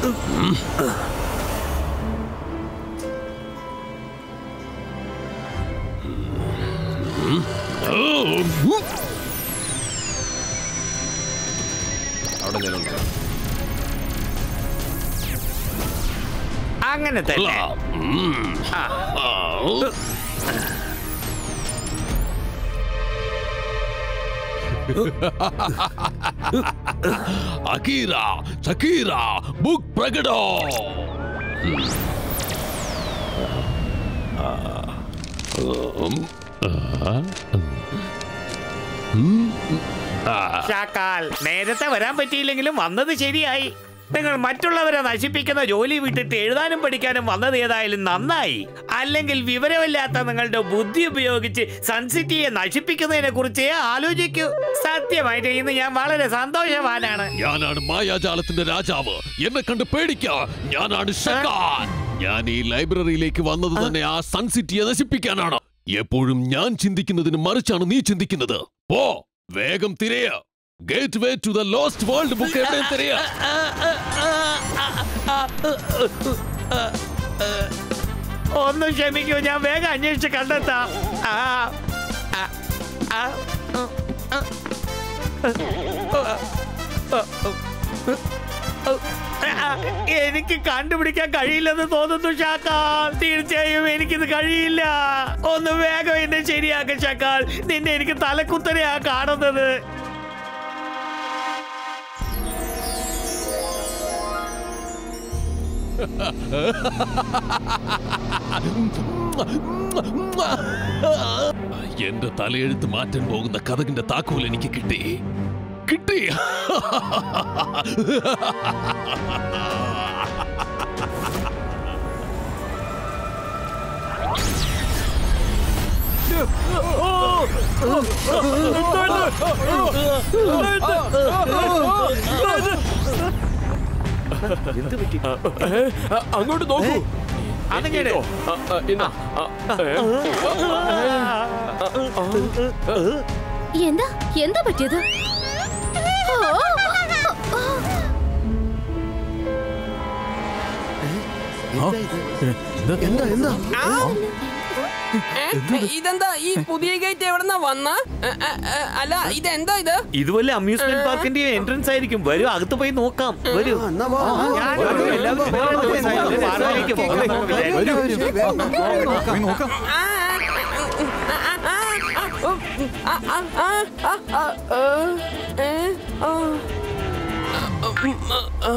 അവിടെ നിന്നുണ്ട് അങ്ങനെ തന്നെ അകീര ചക്കീര ബുക്ക് പ്രകടോ ഷാക്കാൽ നേരത്തെ വരാൻ പറ്റിയില്ലെങ്കിലും വന്നത് ശരിയായി നിങ്ങൾ മറ്റുള്ളവരെ നശിപ്പിക്കുന്ന ജോലി വിട്ടിട്ട് എഴുതാനും പഠിക്കാനും വന്നത് ഏതായാലും നന്നായി അല്ലെങ്കിൽ വിവരമില്ലാത്ത നിങ്ങളുടെ ബുദ്ധി ഉപയോഗിച്ച് സൺസിറ്റിയെ നശിപ്പിക്കുന്നതിനെ കുറിച്ച് ആലോചിക്കൂ സത്യമായിട്ട് ഇന്ന് ഞാൻ വളരെ സന്തോഷവാനാണ് ഞാനാണ് മായാജാലത്തിന്റെ രാജാവ് എന്നെ കണ്ട് പേടിക്ക ഞാനാണ് ഷക്കാൻ ഞാൻ ഈ ലൈബ്രറിയിലേക്ക് വന്നത് തന്നെ ആ സൺ സിറ്റിയെ നശിപ്പിക്കാനാണ് എപ്പോഴും ഞാൻ ചിന്തിക്കുന്നതിന് മറിച്ചാണ് നീ ചിന്തിക്കുന്നത് പോ വേഗം തിരയ gateway to the lost world book എവിടെ തിരയ ഒന്ന് ക്ഷമിക്കൂ ഞാൻ വേഗം അന്വേഷിച്ച് കണ്ടെത്താം ആ, ആ, ആ, ആ, ആ, എനിക്ക് കണ്ടുപിടിക്കാൻ കഴിയില്ലെന്ന് തോന്നുന്നു ഷാക്കാൾ തീർച്ചയായും എനിക്കിത് കഴിയില്ല ഒന്ന് വേഗം എന്നെ ശരിയാക്ക ഷാക്കാൾ നിന്നെ എനിക്ക് തലക്കുത്തനെയാ കാണുന്നത് എന്റെ തലയെഴുത്ത് മാറ്റാൻ പോകുന്ന കഥകിന്റെ താക്കോൽ എനിക്ക് കിട്ടി കിട്ടി അങ്ങോട്ട് നോക്കൂ അതെങ്ങനെ ആ, ആ, ഇന്നാ. ആ, ഏ. എന്താ എന്താ പറ്റിയത് ഓ, എന്താ എന്താ ഏ, ഇതെന്താ ഈ പുതിയ ഗേറ്റ് എവിടെന്നാ വന്ന അല്ല ഇതെന്താ ഇത് ഇതുപോലെ അമ്യൂസ്മെന്റ് പാർക്കിന്റെ എൻട്രൻസ് ആയിരിക്കും വരൂ അകത്ത് പോയി നോക്കാം വരൂ ആ, എന്നാ വാ, വാ. ഞാൻ വരൂ, എല്ലാവരും വേഗം പാർക്കിലേക്ക് പോകാം. വരൂ, വരൂ, വേഗം പോയി നോക്കാം ആ, ആ, ആ, ആ, ഉം, ആ, ആ, ആ, ആ, ആ, ആ, ഏ, ആ, ഉം, ആ,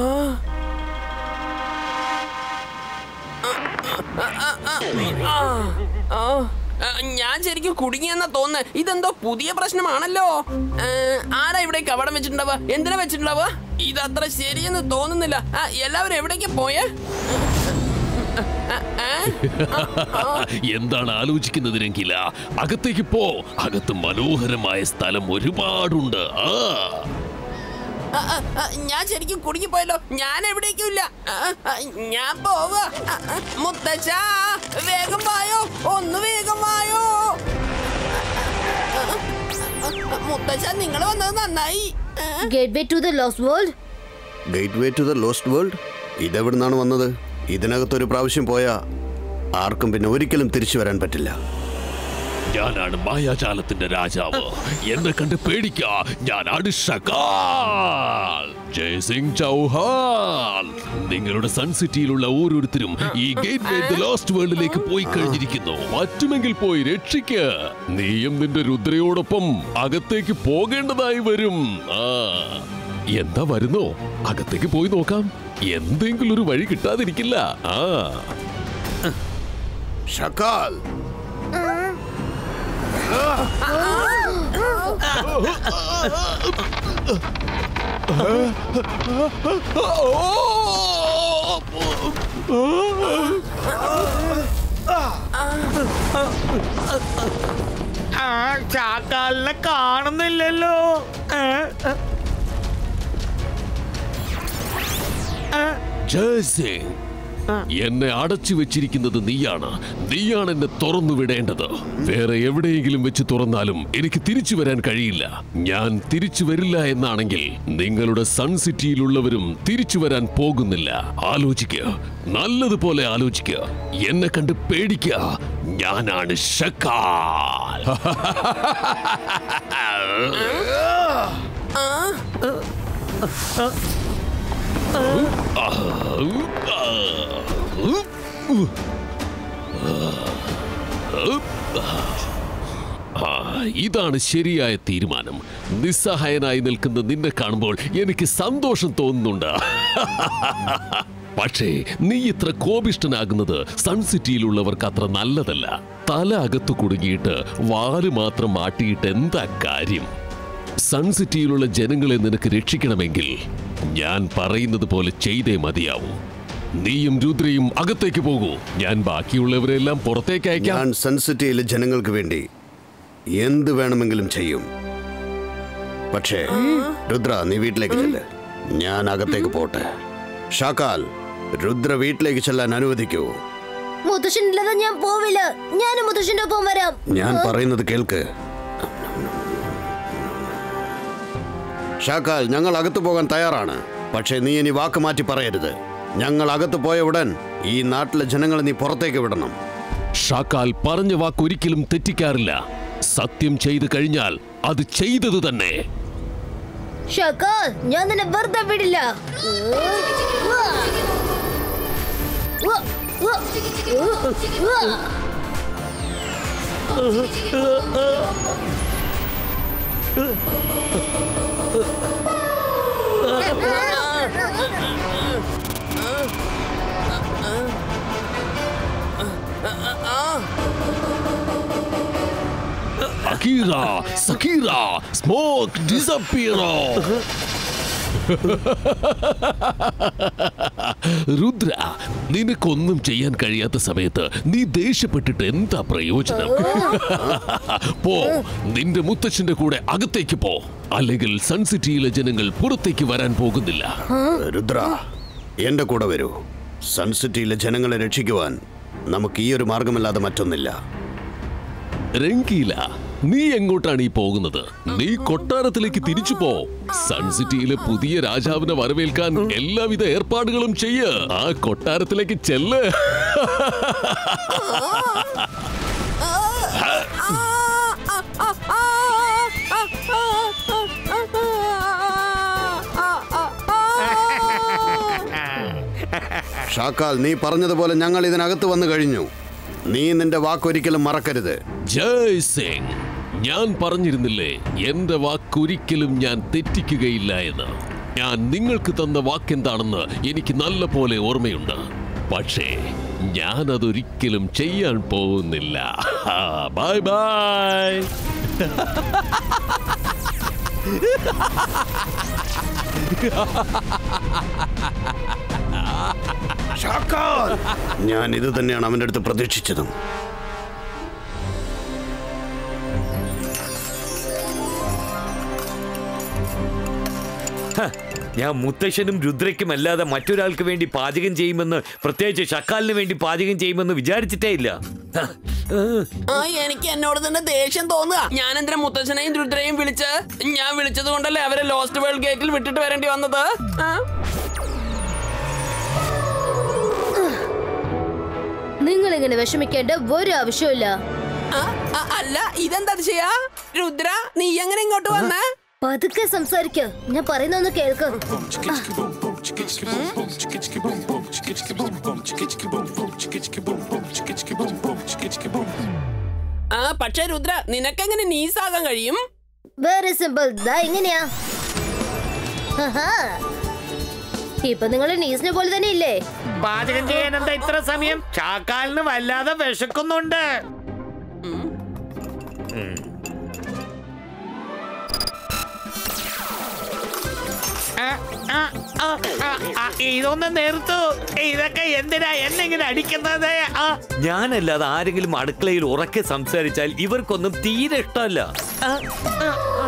ആ, ആ, ആ, ഞാൻ ശരിക്കും കുടുങ്ങിയെന്നാ തോന്നുന്നത് ഇതെന്തോ പുതിയ പ്രശ്നമാണല്ലോ ഏ, ആരാ ഇവിടെ കവടം വെച്ചിട്ടുണ്ടാവുക എന്തിനാ വെച്ചിട്ടുണ്ടാവുക ഇതത്ര ശരിയെന്ന് തോന്നുന്നില്ല ആ, എല്ലാവരും എവിടേക്ക് പോയേ ആ, ആ, ആ, എന്താണ് ആലോചിക്കുന്നതിനെങ്കില അകത്തേക്ക് പോ അകത്ത് മനോഹരമായ സ്ഥലം ഒരുപാടുണ്ട് ആ ആ, ആ, ആ, ഞാൻ ശരിക്കും കുടുങ്ങിപ്പോയല്ലോ ഞാൻ എവിടേക്കും ഇല്ല ആ, ആ, ഞാൻ പോവാ ആ, ആ, മുത്തച്ഛ വേഗം വായോ ഒന്ന് വേഗം വായോ ആ, ആ, ആ, മുത്തച്ഛ നിങ്ങൾ വന്നത് നന്നായി ആ, gateway to the lost world gateway to the lost world ഇതെവിടുന്നാണ് വന്നത് ഇതിനകത്തൊരു പ്രാവശ്യം പോയാ ആർക്കും പിന്നെ ഒരിക്കലും തിരിച്ചു വരാൻ പറ്റില്ല ഞാനാണ് മായാജാലത്തിന്റെ രാജാവ് എന്നെ കണ്ട് പേടിക്ക ഞാനാണ് ഷകാൽ ജയ്സിംഗ് ചൗഹാൻ നിങ്ങളുടെ സൺ സിറ്റിയിലുള്ള ഓരോരുത്തരും ഈ ഗേറ്റ് വേ ദ ലോസ്റ്റ് വേൾഡിലേക്ക് പോയി കഴിഞ്ഞിരിക്കുന്നു പറ്റുമെങ്കിൽ പോയി രക്ഷിക്ക് നീയും നിന്റെ രുദ്രയോടൊപ്പം അകത്തേക്ക് പോകേണ്ടതായി വരും ആ എന്താ വരുന്നോ അകത്തേക്ക് പോയി നോക്കാം എന്തെങ്കിലും ഒരു വഴി കിട്ടാതിരിക്കില്ല ആ ഷക്കാൽ ആ ചാക്കാലിനെ കാണുന്നില്ലല്ലോ ഏ, ഏ. ഏ, ജയ്സിംഗ് എന്നെ അടച്ചു വെച്ചിരിക്കുന്നത് നീയാണ് നീയാണ് എന്നെ തുറന്നു വിടേണ്ടത് വേറെ എവിടെയെങ്കിലും വെച്ച് തുറന്നാലും എനിക്ക് തിരിച്ചു വരാൻ കഴിയില്ല ഞാൻ തിരിച്ചു വരില്ല എന്നാണെങ്കിൽ നിങ്ങളുടെ സൺ സിറ്റിയിലുള്ളവരും തിരിച്ചു വരാൻ പോകുന്നില്ല ആലോചിക്കുക നല്ലതുപോലെ ആലോചിക്കുക എന്നെ കണ്ട് പേടിക്കുക ഞാനാണ് ഷക്കാൽ ആ, ഇതാണ് ശരിയായ തീരുമാനം നിസ്സഹായനായി നിൽക്കുന്ന നിന്നെ കാണുമ്പോൾ എനിക്ക് സന്തോഷം തോന്നുന്നുണ്ട് പക്ഷേ നീ ഇത്ര കോപിഷ്ടനാകുന്നത് സൺ സിറ്റിയിലുള്ളവർക്ക് അത്ര നല്ലതല്ല തല അകത്തു കുടുങ്ങിയിട്ട് വാല് മാത്രം മാട്ടിയിട്ട് എന്താ കാര്യം സൺ സിറ്റിയിലുള്ള ജനങ്ങളെ നിനക്ക് രക്ഷിക്കണമെങ്കിൽ ഞാൻ പറയുന്നത് പോലെ ചെയ്തേ മതിയാവൂ നീയും രുദ്രയും അകത്തേക്ക് പോകൂ ഞാൻ ബാക്കിയുള്ളവരെല്ലാം പുറത്തേക്ക് അയക്കാം ഞാൻ സെൻസിറ്റിയിലെ ജനങ്ങൾക്ക് വേണ്ടി എന്ത് വേണമെങ്കിലും ചെയ്യും പക്ഷേ രുദ്ര നീ വീട്ടിലേക്ക് ചെല്ല് ഞാൻ അകത്തേക്ക് പോട്ടെ ഷാക്കാൽ രുദ്ര വീട്ടിലേക്ക് ചെല്ലാൻ അനുവദിക്കൂ മുത്തശ്ശൻ ഇല്ലാതെ ഞാൻ പോവില്ല ഞാനും മുത്തശ്ശന്റെ ഒപ്പം വരാം ഞാൻ പറയുന്നത് കേൾക്ക് ഷാക്കാൽ ഞങ്ങൾ അകത്തു പോകാൻ തയ്യാറാണ് പക്ഷേ നീ ഇനി വാക്ക് മാറ്റി പറയരുത് ഞങ്ങൾ അകത്ത് പോയ ഉടൻ ഈ നാട്ടിലെ ജനങ്ങളെ നീ പുറത്തേക്ക് വിടണം ഷാക്കാൽ പറഞ്ഞ വാക്കൊരിക്കലും തെറ്റിക്കാറില്ല സത്യം ചെയ്തു കഴിഞ്ഞാൽ അത് ചെയ്തത് തന്നെ ഷക്കാൽ ഞാൻ നിന്നെ വെറുതെ വിടില്ല അക്കീറ സക്കീറ സ്മോക്ക് ഡിസപ്പിയറോ രുദ്ര നിനക്കൊന്നും ചെയ്യാൻ കഴിയാത്ത സമയത്ത് നീ ദേഷ്യപ്പെട്ടിട്ട് എന്താ പ്രയോജനം പോ നിന്റെ മുത്തച്ഛന്റെ കൂടെ അകത്തേക്ക് പോ അല്ലെങ്കിൽ സൺസിറ്റിയിലെ ജനങ്ങൾ പുറത്തേക്ക് വരാൻ പോകുന്നില്ല രുദ്ര എന്റെ കൂടെ വരൂ സൺസിറ്റിയിലെ ജനങ്ങളെ രക്ഷിക്കുവാൻ നമുക്ക് ഈ ഒരു മാർഗമല്ലാതെ മറ്റൊന്നില്ല രംഗീല നീ എങ്ങോട്ടാണ് ഈ പോകുന്നത് നീ കൊട്ടാരത്തിലേക്ക് തിരിച്ചു പോ സൺസിറ്റിയിലെ പുതിയ രാജാവിനെ വരവേൽക്കാൻ എല്ലാവിധ ഏർപ്പാടുകളും ചെയ്യ് ആ കൊട്ടാരത്തിലേക്ക് ചെല്ല് ഷാക്കാൽ നീ പറഞ്ഞതുപോലെ ഞങ്ങൾ ഇതിനകത്ത് വന്നു കഴിഞ്ഞു നീ നിന്റെ വാക്കൊരിക്കലും മറക്കരുത് ജയ് സിംഗ് ഞാൻ പറഞ്ഞിരുന്നില്ലേ എന്റെ വാക്കൊരിക്കലും ഞാൻ തെറ്റിക്കുകയില്ല എന്ന് ഞാൻ നിങ്ങൾക്ക് തന്ന വാക്കെന്താണെന്ന് എനിക്ക് നല്ല പോലെ ഓർമ്മയുണ്ട് പക്ഷേ ഞാൻ അതൊരിക്കലും ചെയ്യാൻ പോകുന്നില്ല ബൈ ബൈ ഞാൻ ഇത് തന്നെയാണ് അവന്റെ അടുത്ത് പ്രതീക്ഷിച്ചതും ഞാൻ മുത്തശ്ശനും രുദ്രയ്ക്കും അല്ലാതെ മറ്റൊരാൾക്ക് വേണ്ടി പാചകം ചെയ്യുമെന്ന് പ്രത്യേകിച്ച് ഷക്കാലിന് വേണ്ടി പാചകം ചെയ്യുമെന്ന് വിചാരിച്ചിട്ടേ ഇല്ല ഹ, ഏഹ്. ആ എനിക്ക് എന്നോട് തന്നെ ദേഷ്യം തോന്നുക ഞാൻ എന്തിനാ മുത്തച്ഛനെയും രുദ്രയും വിളിച്ച് ഞാൻ വിളിച്ചത് കൊണ്ടല്ലേ അവരെ ലോസ്റ്റ് വേൾഡ് ഗേറ്റിൽ വിട്ടിട്ട് വരേണ്ടി വന്നത് ആ? നിങ്ങൾ ഇങ്ങനെ വിഷമിക്കേണ്ട ഒരു ആവശ്യമില്ല ആ, ആ, അല്ല ഇതെന്താ ചെയ്യാ രുദ്ര നീ എങ്ങനെ ഇങ്ങോട്ട് വന്നേ പതുക്കെ സംസാരിക്ക ഞാൻ പറയുന്ന ഒന്ന് കേൾക്ക് ആ പക്ഷേ രുദ്ര നിനക്കെങ്ങനെ നീസാകാൻ കഴിയും വെരി സിമ്പിൾ ദാ ഇങ്ങനെയാ ആഹാ. ഇപ്പൊ നിങ്ങൾ നീസിനെ പോലെ തന്നെ ഇല്ലേ പാചകം ചെയ്യാൻ എന്താ ഇത്ര സമയം ചാക്കാലിന് വല്ലാതെ വിശക്കുന്നുണ്ട് ഉം. ആ, ആ, ആ, ആ, ആ, ഇതൊന്ന് നിർത്തൂ ഇതൊക്കെ എന്തിനാ എന്നെങ്ങനെ അടിക്കുന്നത് ആ, ഞാനല്ലാതെ ആരെങ്കിലും അടുക്കളയിൽ ഉറക്കെ സംസാരിച്ചാൽ ഇവർക്കൊന്നും തീരെ ഇഷ്ടമല്ല ആ, ആ, ആ.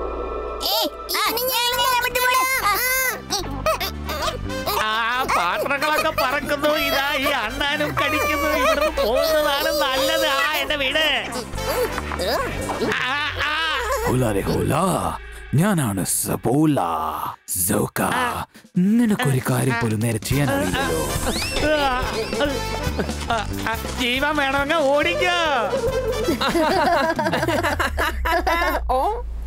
ആ പാത്രം നക്ഷത്രങ്ങളൊക്കെ പറക്കുന്നു ഇതാ ഈ അണ്ണാനും കടിക്കുന്നു ഇവിടുന്ന് പോകുന്നതാണ് നല്ലത് ആ എന്റെ വീട് ആ, ആ. ഹുലാരെ ഹുലാ ഞാനാണ് സബോല സോക്ക നിനക്കൊരു കാര്യം പോലും നേരെ ചെയ്യാൻ അറിയില്ലല്ലോ ആ, ആ, ജീവൻ വേണമെങ്കിൽ ഓടിക്കോ ഓ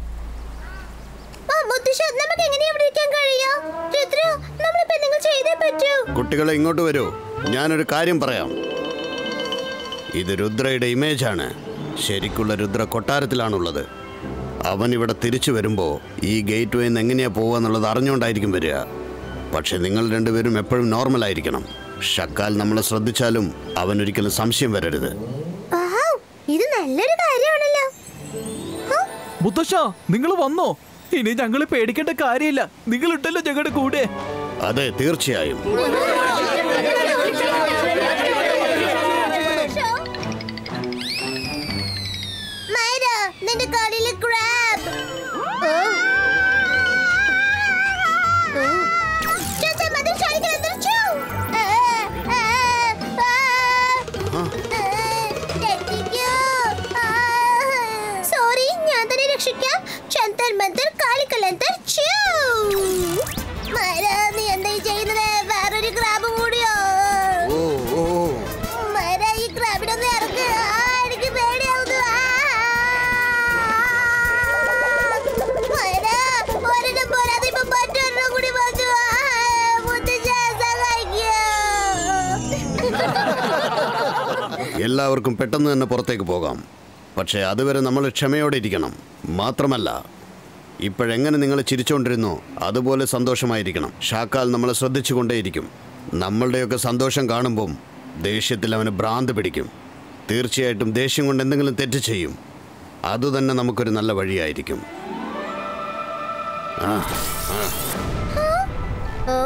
ആ മുത്തശ്ശ നമുക്ക് എങ്ങനെയാ ഇവിടെ ഇരിക്കാൻ കഴിയാ രുദ്ര നമ്മളിപ്പോ എന്തെങ്കിലും ചെയ്തേ പറ്റൂ കുട്ടികളെ ഇങ്ങോട്ട് വരൂ ഞാനൊരു കാര്യം പറയാം ഇത് രുദ്രയുടെ ഇമേജാണ് ശരിക്കുള്ള രുദ്ര കൊട്ടാരത്തിലാണുള്ളത് അവൻ ഇവിടെ തിരിച്ചു വരുമ്പോൾ ഈ ഗേറ്റ് വേന്ന് എങ്ങനെയാ പോവുക എന്നുള്ളത് അറിഞ്ഞുകൊണ്ടായിരിക്കും വരിക പക്ഷെ നിങ്ങൾ രണ്ടുപേരും എപ്പോഴും നോർമൽ ആയിരിക്കണം ഷക്കാൽ നമ്മളെ ശ്രദ്ധിച്ചാലും അവൻ ഒരിക്കലും സംശയം വരരുത് വൗ, ഇത് നല്ലൊരു കാര്യമാണല്ലോ മുത്തശ്ശ നിങ്ങൾ വന്നോ ഇനി ഞങ്ങള് പേടിക്കേണ്ട കാര്യമില്ല നിങ്ങൾ ഇട്ടല്ലോ ഞങ്ങളുടെ കൂടെ അതെ തീർച്ചയായും മൈര നിന്റെ കാലിലെ ക്രാബ് സോറി ഞാൻ തന്നെ രക്ഷിക്കാം ചന്തർ മന്തർ കാലിക്കലന്തർ ചൂ മൈര നീ എന്തായി ചെയ്യുന്നത് വേറൊരു ക്രാബ് കൂടിയോ ഓ ഓ മര ഈ ക്രാബിനൊന്ന് ഇറക്ക് ആ, എനിക്ക് പേടിയാവുന്നു ആ. മര, ഒരെണ്ണം പോരാതെ ഇപ്പൊ മറ്റൊരെണ്ണം കൂടി വന്നു ആ, മുത്തശ്ശാ, സഹായിക്കൂ. എല്ലാവർക്കും പെട്ടെന്ന് തന്നെ പുറത്തേക്ക് പോകാം പക്ഷേ അതുവരെ നമ്മൾ ക്ഷമയോടെ ഇരിക്കണം മാത്രമല്ല ഇപ്പോഴെങ്ങനെ നിങ്ങൾ ചിരിച്ചുകൊണ്ടിരുന്നോ അതുപോലെ സന്തോഷമായിരിക്കണം ഷാക്കാൽ നമ്മളെ ശ്രദ്ധിച്ചുകൊണ്ടേയിരിക്കും നമ്മളുടെയൊക്കെ സന്തോഷം കാണുമ്പം ദേഷ്യത്തിൽ അവന് ഭ്രാന്ത് പിടിക്കും തീർച്ചയായിട്ടും ദേഷ്യം കൊണ്ട് എന്തെങ്കിലും തെറ്റ് ചെയ്യും അതുതന്നെ നമുക്കൊരു നല്ല വഴിയായിരിക്കും ആ ഓ,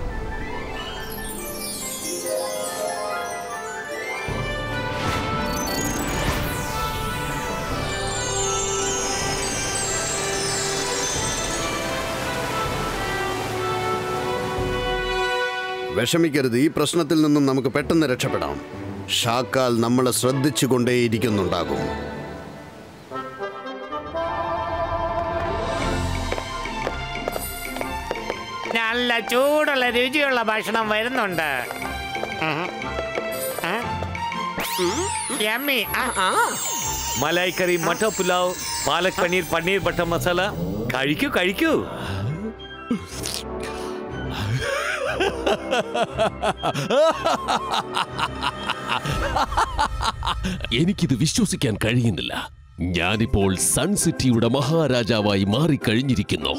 വിഷമിക്കരുത് ഈ പ്രശ്നത്തിൽ നിന്നും നമുക്ക് പെട്ടെന്ന് രക്ഷപ്പെടാം ഷാക്കാൽ നമ്മളെ ശ്രദ്ധിച്ചുകൊണ്ടേയിരിക്കുന്നുണ്ടാകും നല്ല ചൂടുള്ള രുചിയുള്ള ഭക്ഷണം വരുന്നുണ്ട് ഉം. ആ? യമ്മി ആ ആ മലായ് കറി മട്ട പുലാവ് പാലക് പനീർ പനീർ ബട്ടർ മസാല കഴിക്കൂ കഴിക്കൂ എനിക്കിത് വിശ്വസിക്കാൻ കഴിയുന്നില്ല ഞാനിപ്പോൾ സൺ സിറ്റിയുടെ മഹാരാജാവായി മാറിക്കഴിഞ്ഞിരിക്കുന്നു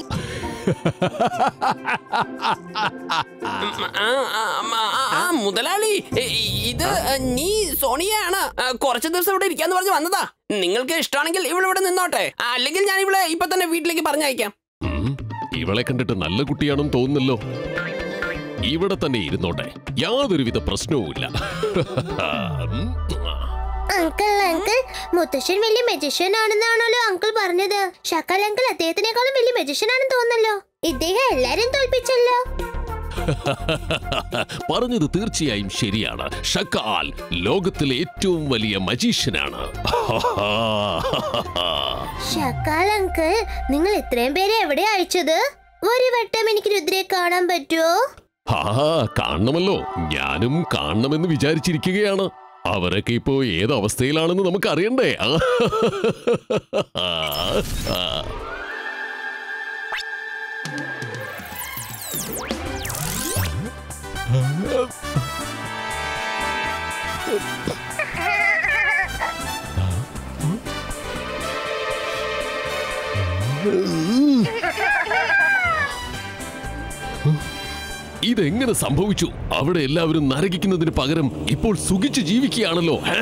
ആ, ആ, ആ, ആ, മുതലാളി ഇ- ഇത് നീ സോണിയാണ് ആ, കുറച്ച് ദിവസം ഇവിടെ ഇരിക്കാന്ന് പറഞ്ഞ് വന്നതാ നിങ്ങൾക്ക് ഇഷ്ടമാണെങ്കിൽ ഇവിടെ ഇവിടെ നിന്നോട്ടെ അല്ലെങ്കിൽ ഞാൻ ഇവിടെ ഇപ്പൊ തന്നെ വീട്ടിലേക്ക് പറഞ്ഞയക്കാം ഉം, ഇവളെ കണ്ടിട്ട് നല്ല കുട്ടിയാണെന്ന് തോന്നുന്നല്ലോ ഇവിടെ തന്നെ ഇരുന്നോട്ടെ യാതൊരുവിധ പ്രശ്നവുമില്ല ഉം. അങ്കിൾ അങ്കിൾ മുത്തശ്ശൻ വലിയ മെജിഷ്യൻ ആണെന്നാണല്ലോ അങ്കിൾ പറഞ്ഞത് ഷക്കൽ അങ്കിൾ അദ്ദേഹത്തിനേക്കാളും വലിയ മെജിഷ്യൻ ആണെന്ന് തോന്നല്ലോ ഇദ്ദേഹം എല്ലാരും തോൽപ്പിച്ചല്ലോ പറഞ്ഞത് തീർച്ചയായും ശരിയാണ് ഷക്കാൽ ലോകത്തിലെ ഏറ്റവും വലിയ മജീഷ്യനാണ് ഷക്കാൽ അങ്കിൾ നിങ്ങൾ ഇത്രയും പേരെ എവിടെ അയച്ചത് ഒരു വട്ടം എനിക്ക് രുദ്രയെ കാണാൻ പറ്റുമോ ആ കാണണമല്ലോ ഞാനും കാണണമെന്ന് വിചാരിച്ചിരിക്കുകയാണ് അവരൊക്കെ ഇപ്പോ ഏത് അവസ്ഥയിലാണെന്ന് നമുക്ക് അറിയണ്ടേ ആ. ആ. ഇതെങ്ങനെ സംഭവിച്ചു അവിടെ എല്ലാവരും നരകിക്കുന്നതിന് പകരം ഇപ്പോൾ സുഖിച്ച് ജീവിക്കുകയാണല്ലോ ഏ?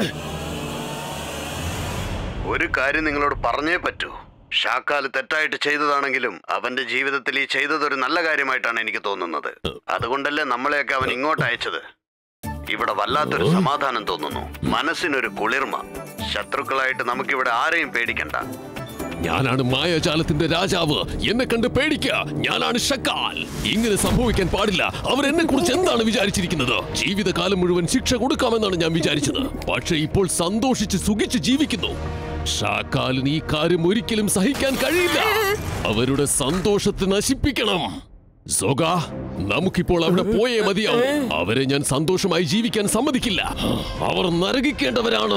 ഒരു കാര്യം നിങ്ങളോട് പറഞ്ഞേ പറ്റൂ ഷാക്കാൽ തെറ്റായിട്ട് ചെയ്തതാണെങ്കിലും അവന്റെ ജീവിതത്തിൽ ഈ ചെയ്തത് ഒരു നല്ല കാര്യമായിട്ടാണ് എനിക്ക് തോന്നുന്നത് അതുകൊണ്ടല്ലേ നമ്മളെയൊക്കെ അവൻ ഇങ്ങോട്ട് അയച്ചത് ഇവിടെ വല്ലാത്തൊരു സമാധാനം തോന്നുന്നു മനസ്സിനൊരു കുളിർമ ശത്രുക്കളായിട്ട് നമുക്കിവിടെ ആരെയും പേടിക്കണ്ട ഞാനാണ് മായാജാലത്തിന്റെ രാജാവ് എന്നെ കണ്ട് പേടിക്ക ഞാനാണ് ഷക്കാൽ ഇങ്ങനെ സംഭവിക്കാൻ പാടില്ല അവർ എന്നെ കുറിച്ച് എന്താണ് വിചാരിച്ചിരിക്കുന്നത് ജീവിതകാലം മുഴുവൻ ശിക്ഷ കൊടുക്കാമെന്നാണ് ഞാൻ വിചാരിച്ചത് പക്ഷെ ഇപ്പോൾ സന്തോഷിച്ച് സുഖിച്ച് ജീവിക്കുന്നു ഷാക്കാലിന് ഈ കാര്യം ഒരിക്കലും സഹിക്കാൻ കഴിയില്ല അവരുടെ സന്തോഷത്തെ നശിപ്പിക്കണം സോഗ നമുക്കിപ്പോൾ അവിടെ പോയേ മതിയാവും അവരെ ഞാൻ സന്തോഷമായി ജീവിക്കാൻ സമ്മതിക്കില്ല അവർ നരകിക്കേണ്ടവരാണ്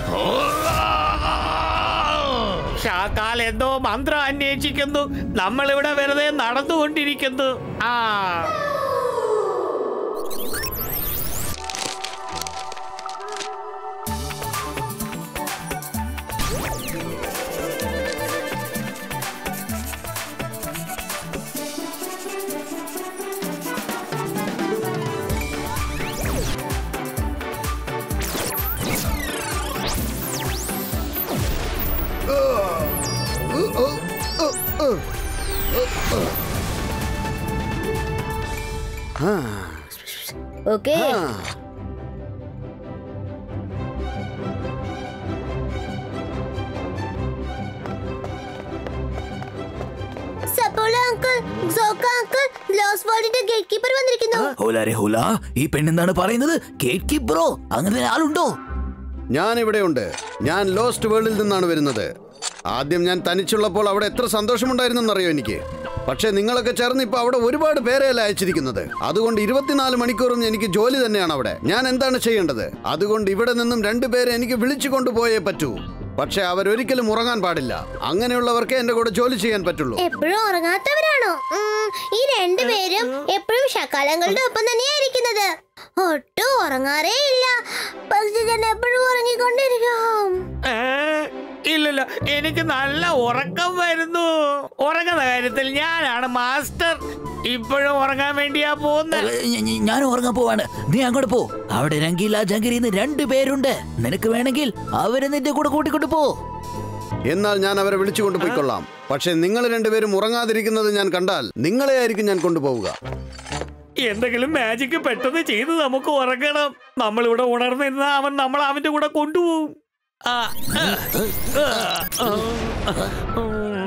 ഷാക്കാൽ എന്തോ മന്ത്രം അന്വേഷിക്കുന്നു നമ്മൾ ഇവിടെ വെറുതെ നടന്നുകൊണ്ടിരിക്കുന്നു ആ ഓക്കെ സപ്പോള അങ്കിൾ സോക്ക അങ്കിൾ ലോസ് വേൾഡിന്റെ ഗേറ്റ് കീപ്പർ വന്നിരിക്കുന്നു ഹോലാരെ ഹോല ഈ പെണ്ണെന്താണ് പറയുന്നത് ഗേറ്റ് കീപ്പറോ അങ്ങനെ ആളുണ്ടോ ഞാൻ ഇവിടെയുണ്ട് ഞാൻ ലോസ്റ്റ് വേൾഡിൽ നിന്നാണ് വരുന്നത് ആദ്യം ഞാൻ തനിച്ചുള്ളപ്പോൾ അവിടെ എത്ര സന്തോഷമുണ്ടായിരുന്നെന്നറിയോ എനിക്ക് പക്ഷേ നിങ്ങളൊക്കെ ചേർന്ന് ഇപ്പൊ അവിടെ ഒരുപാട് പേരെയല്ല അയച്ചിരിക്കുന്നത് അതുകൊണ്ട് ഇരുപത്തിനാല് മണിക്കൂറും എനിക്ക് ജോലി തന്നെയാണ് അവിടെ ഞാൻ എന്താണ് ചെയ്യേണ്ടത് അതുകൊണ്ട് ഇവിടെ നിന്നും രണ്ടുപേരെ എനിക്ക് വിളിച്ചു കൊണ്ടുപോയേ പറ്റൂ പക്ഷെ അവരൊരിക്കലും ഉറങ്ങാൻ പാടില്ല അങ്ങനെയുള്ളവർക്ക് എന്റെ കൂടെ ജോലി ചെയ്യാൻ പറ്റുള്ളൂ എപ്പോഴും ഉറങ്ങാത്തവരാണോ ഉം, ഈ രണ്ടുപേരും എപ്പോഴും ശകാലങ്ങളുടെ ഒപ്പം തന്നെയായിരിക്കുന്നത് ഒട്ടും ഉറങ്ങാറേ ഇല്ല പക്ഷെ ഞാൻ എപ്പോഴും ഉറങ്ങിക്കൊണ്ടിരിക്കും ഏ, ഇല്ലല്ലോ എനിക്ക് നല്ല ഉറക്കം വരുന്നു ഉറങ്ങുന്ന കാര്യത്തിൽ ഞാനാണ് മാസ്റ്റർ ഇപ്പോഴും ഉറങ്ങാൻ വേണ്ടിയാ പോകുന്നത് ഞ- ഞ- ഞാൻ ഉറങ്ങാൻ പോവാണ് നീ അങ്ങോട്ട് പോ അവിടെ രംഗീല ജംഗിരിന്ന് രണ്ടു പേരുണ്ട് നിനക്ക് വേണമെങ്കിൽ അവരെ നിന്റെ കൂടെ കൂട്ടിക്കൊണ്ട് പോ എന്നാൽ ഞാൻ അവരെ വിളിച്ചു കൊണ്ടുപോയിക്കൊള്ളാം പക്ഷെ നിങ്ങൾ രണ്ടുപേരും ഉറങ്ങാതിരിക്കുന്നത് ഞാൻ കണ്ടാൽ നിങ്ങളെ ആയിരിക്കും ഞാൻ കൊണ്ടുപോവുക എന്തെങ്കിലും മാജിക് പെട്ടെന്ന് ചെയ്ത് നമുക്ക് ഉറങ്ങണം നമ്മളിവിടെ ഉണർന്നിരുന്ന അവൻ നമ്മൾ അവന്റെ കൂടെ കൊണ്ടുപോകും ആ, ആ, ആ, ആ, ആ.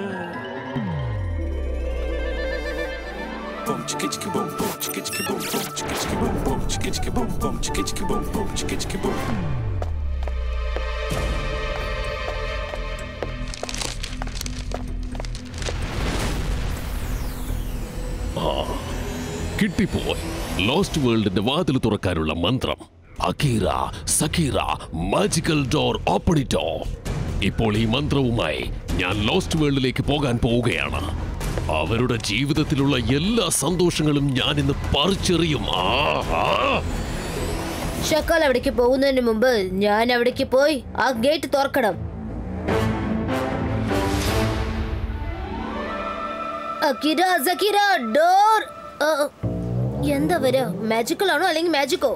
കിട്ടിപ്പോയി ലോസ്റ്റ് വേൾഡിന്റെ വാതിൽ തുറക്കാനുള്ള മന്ത്രം അക്കീറ സക്കീറ മാജിക്കൽ ഡോർ ഓപ്പണിറ്റോ ഇപ്പോൾ ഈ മന്ത്രവുമായി ഞാൻ ലോസ്റ്റ് വേൾഡിലേക്ക് പോകാൻ പോവുകയാണ് അവരുടെ ജീവിതത്തിലുള്ള എല്ലാ സന്തോഷങ്ങളും ഞാൻ ഇന്ന് പറിച്ചെറിയും ആഹാ ഷക്കാൽ അവിടേക്ക് പോകുന്നതിന് മുമ്പ് ഞാൻ അവിടേക്ക് പോയി ആ ഗേറ്റ് തുറക്കണം അക്കിര സക്കിര ഡോർ ആ, എന്താ വരാ മാജിക്കൽ ആണോ അല്ലെങ്കിൽ മാജിക്കോ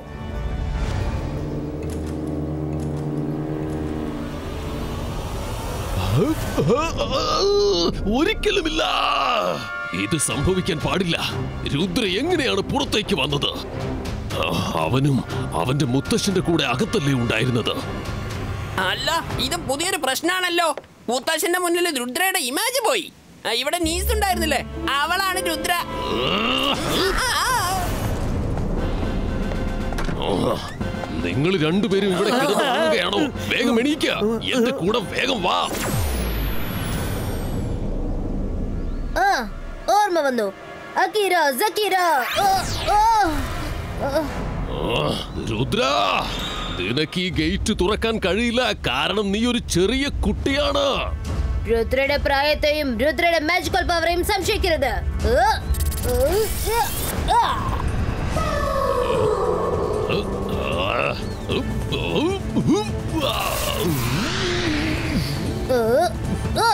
ഒരിക്കലുമില്ല ഇത് സംഭവിക്കാൻ പാടില്ല രുദ്ര എങ്ങനെയാണ് പുറത്തേക്ക് വന്നത് ആ, അവനും അവന്റെ മുത്തശ്ശന്റെ കൂടെ അകത്തല്ലേ ഉണ്ടായിരുന്നത് അല്ല ഇത് പുതിയൊരു പ്രശ്നമാണല്ലോ മുത്തശ്ശന്റെ മുന്നിൽ രുദ്രയുടെ ഇമേജ് പോയി ആ, ഇവിടെ നീസ് ഉണ്ടായിരുന്നില്ലേ അവളാണ് രുദ്ര നിങ്ങൾ രണ്ടുപേരും ഇവിടെ കിടന്നുറങ്ങുകയാണോ വേഗം എണീക്ക എന്റെ കൂടെ വേഗം വാ ആ ഓർമ്മ വന്നു അക്കിര സക്കിര ഓ, ഓ. ആ, രുദ്ര നിനക്ക് ഈ ഗേറ്റ് തുറക്കാൻ കഴിയില്ല കാരണം നീ ഒരു ചെറിയ കുട്ടിയാണ് രുദ്രയുടെ പ്രായത്തെയും രുദ്രയുടെ മാജിക്കൽ പവറേയും സംശയിക്കരുത് ഏ, ഏ, ആ. ഏ, ആ.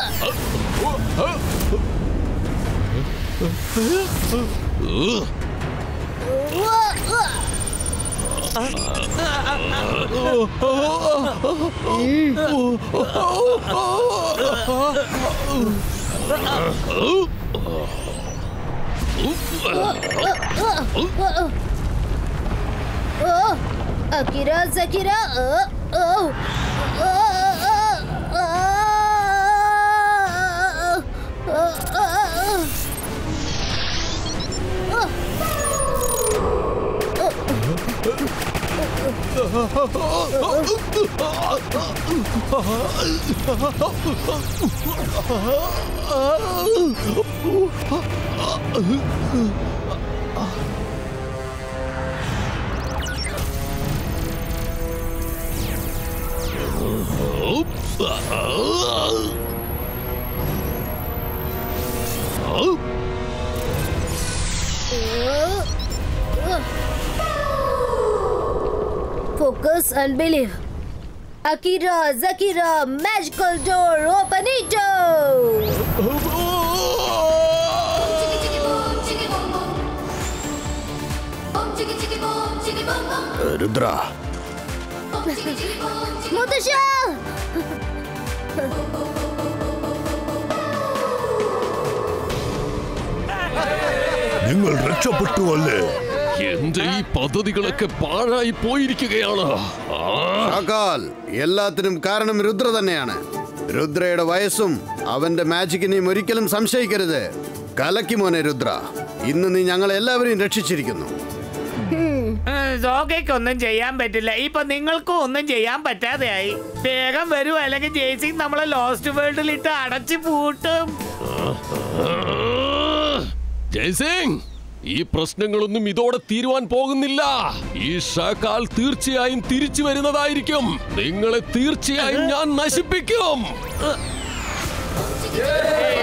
ഉവ്വ, ഉവ്വ. ഓ അക്കിര സക്കിര ഓ ഓ ഓ, ഓ, ഓ. Focus and believe. Akira, Zakira, magical door, open it! Rudra മുത്തശ്ശ നിങ്ങൾ രക്ഷപ്പെട്ടു അല്ലേ എന്റെ ഈ പദ്ധതികളൊക്കെ പാഴായി പോയിരിക്കുകയാണ് ആ, ഷാക്കാൽ എല്ലാത്തിനും കാരണം രുദ്ര തന്നെയാണ് രുദ്രയുടെ വയസ്സും അവന്റെ മാജിക്കിനെയും ഒരിക്കലും സംശയിക്കരുത് കലക്കി മോനെ രുദ്ര ഇന്ന് നീ ഞങ്ങളെ എല്ലാവരെയും രക്ഷിച്ചിരിക്കുന്നു സോക്കയ്ക്ക് ഒന്നും ചെയ്യാൻ പറ്റില്ല ഇപ്പൊ നിങ്ങൾക്കും ഒന്നും ചെയ്യാൻ പറ്റാതെയായി വേഗം വരൂ അല്ലെങ്കിൽ ജെയ്സിങ് നമ്മളെ ലോസ്റ്റ് വേൾഡിലിട്ട് അടച്ചു പൂട്ടും ജയ്സിംഗ് ഈ പ്രശ്നങ്ങളൊന്നും ഇതോടെ തീരുവാൻ പോകുന്നില്ല ഈ ഷാക്കാൽ തീർച്ചയായും തിരിച്ചു വരുന്നതായിരിക്കും നിങ്ങളെ തീർച്ചയായും ഞാൻ നശിപ്പിക്കും ഏയ്,